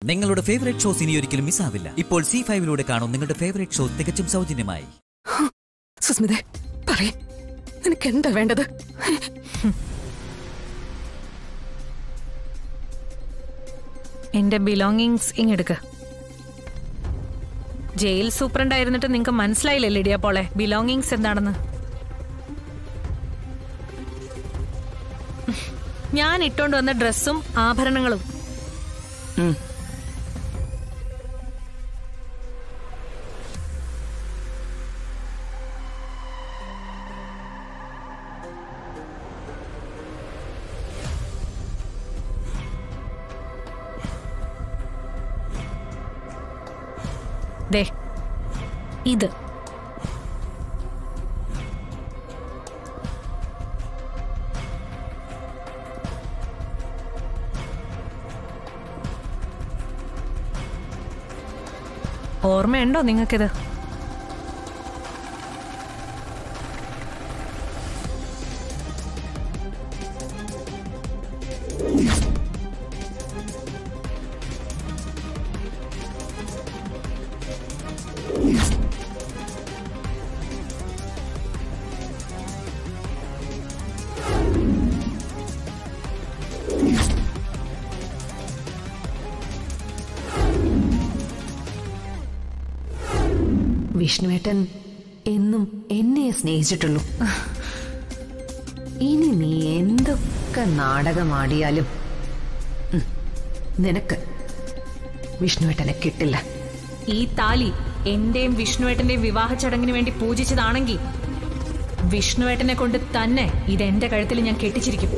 നിങ്ങളുടെ favourite shows ഇനി ഒരിക്കലും മിസ്സാവില്ല ഇപ്പോൾ സി ഫൈവിലൂടെ കാണും നിങ്ങളുടെ ഫേവറേറ്റ് ഷോ തികച്ചും സൗജന്യമായി സുസ്മിതെ പറയേ നിനക്ക് എന്താ വേണ്ടത് എന്റെ ബിലോങ്ങിങ്സ് ഇങ്ങെടുക്ക ജയിൽ സൂപ്രണ്ട് ആയിരുന്നിട്ട് നിങ്ങൾക്ക് മനസ്സിലായില്ലേ ലിഡിയ പോളെ ബിലോങ്ങിങ്സ് എന്താണെന്ന് ഞാൻ ഇട്ടോണ്ട് വന്ന ഡ്രസ്സും ആഭരണങ്ങളും ദേ ഇത് ഓർമ്മയുണ്ടോ നിങ്ങൾക്കിത് വിഷ്ണുവേട്ടൻ എന്നും എന്നെ സ്നേഹിച്ചിട്ടുള്ളൂ ഇനി നീ എന്തൊക്കെ നാടകമാടിയാലും ഉം, നിനക്ക് വിഷ്ണുവേട്ടനെ കിട്ടില്ല ഈ താലി എന്റെയും വിഷ്ണുവേട്ടന്റെയും വിവാഹ ചടങ്ങിന് വേണ്ടി പൂജിച്ചതാണെങ്കിൽ വിഷ്ണുവേട്ടനെ കൊണ്ട് തന്നെ ഇത് എന്റെ കഴുത്തിൽ ഞാൻ കെട്ടിച്ചിരിക്കും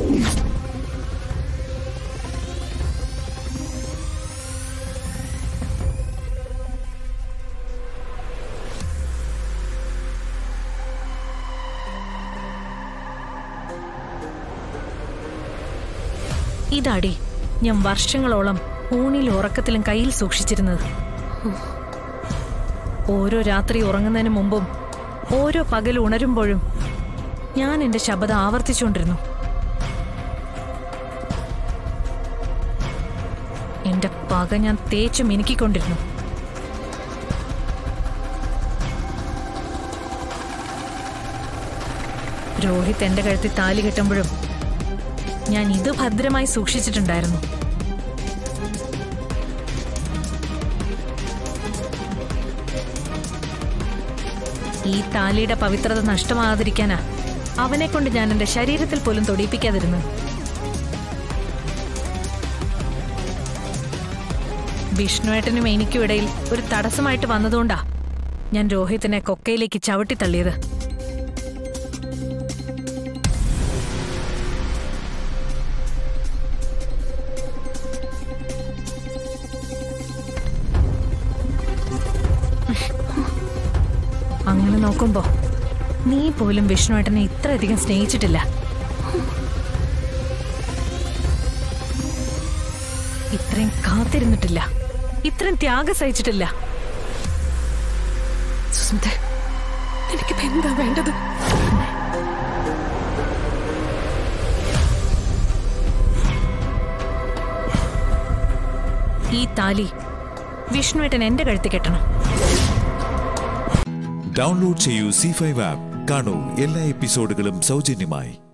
ഇതാടി ഞാൻ വർഷങ്ങളോളം ഊണിൽ ഉറക്കത്തിലും കയ്യിൽ സൂക്ഷിച്ചിരുന്നത് ഓരോ രാത്രി ഉറങ്ങുന്നതിന് മുമ്പും ഓരോ പകൽ ഉണരുമ്പോഴും ഞാൻ എന്റെ ശബ്ദം ആവർത്തിച്ചുകൊണ്ടിരുന്നു എന്റെ പക ഞാൻ തേച്ചു മിനുക്കിക്കൊണ്ടിരുന്നു രോഹിത് എന്റെ കഴുത്തിൽ താലി കെട്ടുമ്പോഴും ഞാൻ ഇത് ഭദ്രമായി സൂക്ഷിച്ചിട്ടുണ്ടായിരുന്നു ഈ താലിയുടെ പവിത്രത നഷ്ടമാകാതിരിക്കാനാ അവനെ കൊണ്ട് ഞാൻ എന്റെ ശരീരത്തിൽ പോലും തൊടിയിപ്പിക്കാതിരുന്നു വിഷ്ണുവേട്ടനും എനിക്കും ഇടയിൽ ഒരു തടസ്സമായിട്ട് വന്നതുകൊണ്ടാ ഞാൻ രോഹിത്തിനെ കൊക്കയിലേക്ക് ചവിട്ടി തള്ളിയത് അങ്ങനെ നോക്കുമ്പോ നീ പോലും വിഷ്ണുവേട്ടനെ ഇത്രയധികം സ്നേഹിച്ചിട്ടില്ല ഇത്രയും കാത്തിരുന്നിട്ടില്ല ഇത്രയും ത്യാഗം സഹിച്ചിട്ടില്ല സുസ്മിതെ എനിക്കിപ്പോ എന്താ വേണ്ടത് ഈ താലി വിഷ്ണുവേട്ടൻ എന്റെ കഴുത്തി കെട്ടണം ഡൗൺലോഡ് ചെയ്യൂ സി ഫൈവ് ആപ്പ് കാണൂ എല്ലാ എപ്പിസോഡുകളും സൗജന്യമായി